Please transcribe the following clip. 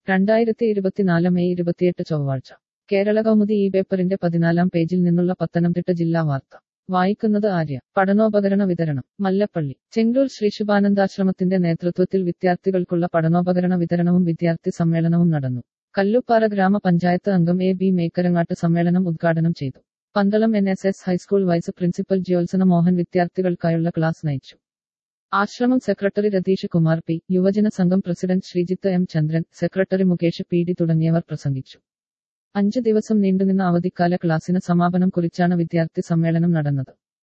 രണ്ടായിരത്തി ഇരുപത്തിനാല് മെയ് ഇരുപത്തിയെട്ട് ചൊവ്വാഴ്ച കേരള കൗമുദി ഈ പേപ്പറിന്റെ പതിനാലാം പേജിൽ നിന്നുള്ള പത്തനംതിട്ട ജില്ലാ വാർത്ത വായിക്കുന്നത് ആര്യ പഠനോപകരണ വിതരണം മല്ലപ്പള്ളി ചെങ്കൂർ ശ്രീ ശുഭാനന്ദാശ്രമത്തിന്റെ നേതൃത്വത്തിൽ വിദ്യാർത്ഥികൾക്കുള്ള പഠനോപകരണ വിതരണവും വിദ്യാർത്ഥി സമ്മേളനവും നടന്നു കല്ലുപ്പാറ ഗ്രാമപഞ്ചായത്ത് അംഗം എ ബി മേക്കരങ്ങാട്ട് സമ്മേളനം ഉദ്ഘാടനം ചെയ്തു Pandalam N S S high school vice principal Jyotsna Mohan വിദ്യാർത്ഥികൾക്കായുള്ള ക്ലാസ് നയിച്ചു ആശ്രമം സെക്രട്ടറി രതീഷ് കുമാർ പി യുവജന സംഘം president Sreejith M Chandran secretary Mukesh P D തുടങ്ങിയവർ പ്രസംഗിച്ചു അഞ്ചു ദിവസം നീണ്ടുനിന്ന അവധിക്കാല ക്ലാസിന് സമാപനം കുറിച്ചാണ് വിദ്യാർത്ഥി സമ്മേളനം നടന്നത്